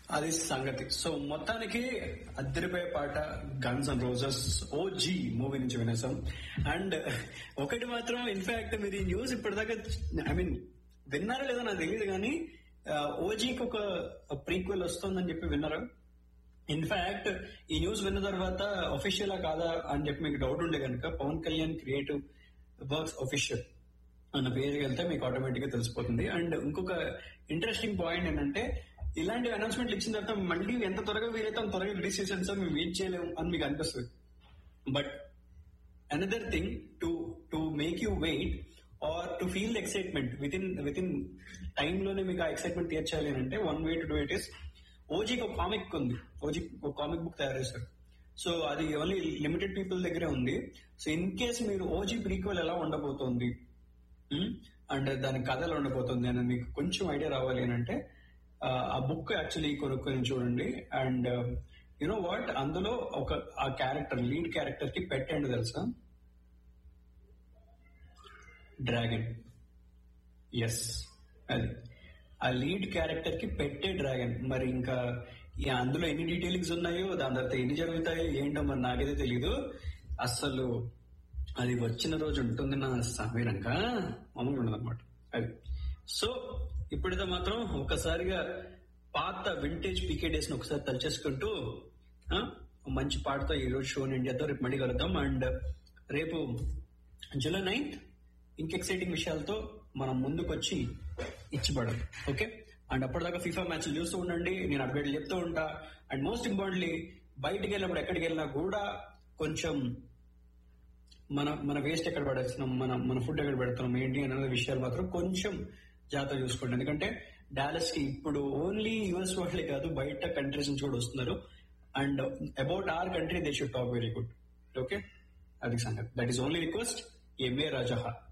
అది సంగతి సో మొత్తానికి అద్దరిపోయే పాట guns and roses O G movie నుంచి వినేసాం అండ్ ఒకటి మాత్రం ఇన్ఫాక్ట్ మీరు ఈ న్యూస్ ఇప్పటిదాకా ఐ మీన్ విన్నారా లేదో నాకు తెలియదు కానీ ఓజీకి ఒక ప్రీక్వెల్ వస్తుందని చెప్పి విన్నారా ఇన్ఫాక్ట్ ఈ న్యూస్ విన్న తర్వాత ఒఫిషియల్ కాదా అని చెప్పి మీకు డౌట్ ఉండే కనుక Pawan Kalyan creative works official అన్న పేరుకి వెళ్తే మీకు ఆటోమేటిక్ గా తెలిసిపోతుంది అండ్ ఇంకొక ఇంట్రెస్టింగ్ పాయింట్ ఏంటంటే ఇలాంటి అనౌన్స్మెంట్లు ఇచ్చిన తర్వాత మళ్ళీ ఎంత త్వరగా వీలైతే అంత త్వరగా రిలీజ్ చేసాను సార్ మేము వెయిట్ చేయలేము అని మీకు అనిపిస్తుంది but another thing to to make you wait or to feel excitement with in with in లోనే మీకు ఆ ఎక్సైట్మెంట్ తీర్చాలి అని అంటే one way to do it is ఓజీకి ఒక కామిక్ ఉంది ఓజీ ఒక కామిక్ బుక్ తయారు చేశారు సో అది ఓన్లీ లిమిటెడ్ పీపుల్ దగ్గరే ఉంది సో ఇన్ కేస్ మీరు ఓజీ ప్రీక్వెల్ ఎలా ఉండబోతోంది అండ్ దాని కథలు ఉండబోతుంది అని మీకు కొంచెం ఐడియా రావాలి అని అంటే ఆ బుక్ యాక్చువల్లీ కొనుక్కొని చూడండి అండ్ యునో వాట్ అందులో ఒక ఆ క్యారెక్టర్ లీడ్ క్యారెక్టర్ కి పెట్టండి తెలుసా డ్రాగన్ ఎస్ అది ఆ లీడ్ క్యారెక్టర్ కి పెట్టే డ్రాగన్ మరి ఇంకా ఈ అందులో ఎన్ని డీటెయిలింగ్స్ ఉన్నాయో దాని తర్వాత ఎన్ని జరుగుతాయో ఏంటో మరి నాకైతే తెలీదు అసలు అది వచ్చిన రోజు ఉంటుంది నా సమీరంగా మామూలుగా ఉండదు అనమాట అది సో ఇప్పుడైతే మాత్రం ఒకసారిగా పాత వింటేజ్ పీకే డేస్ ని ఒకసారి తలచేసుకుంటూ ఆ, మంచి పాటతో ఈ రోజు షో నేను చేద్దాం రేపు మళ్ళీ కలుద్దాం అండ్ రేపు జూలై నైన్త్ ఇంకెక్సైటింగ్ విషయాలతో మనం ముందుకు వచ్చి ఇచ్చిపడం ఓకే అండ్ అప్పటిదాకా ఫీఫా మ్యాచ్లు చూస్తూ ఉండండి నేను అప్డేట్లు చెప్తూ ఉంటా అండ్ మోస్ట్ ఇంపార్టెంట్లీ బయటికి వెళ్ళినప్పుడు ఎక్కడికి వెళ్ళినా కూడా కొంచెం మన మన వేస్ట్ ఎక్కడ పడేస్తున్నాం మన మన ఫుడ్ ఎక్కడ పెడుతున్నాం ఏంటి అనే విషయాలు మాత్రం కొంచెం జాగ్రత్త చూసుకోండి ఎందుకంటే డాలస్ కి ఇప్పుడు ఓన్లీ యుఎస్ వాళ్ళే కాదు బయట కంట్రీస్ నుంచి కూడా వస్తున్నారు and about our country they should talk very good okay అది సంగతి that is only request M A రాజహా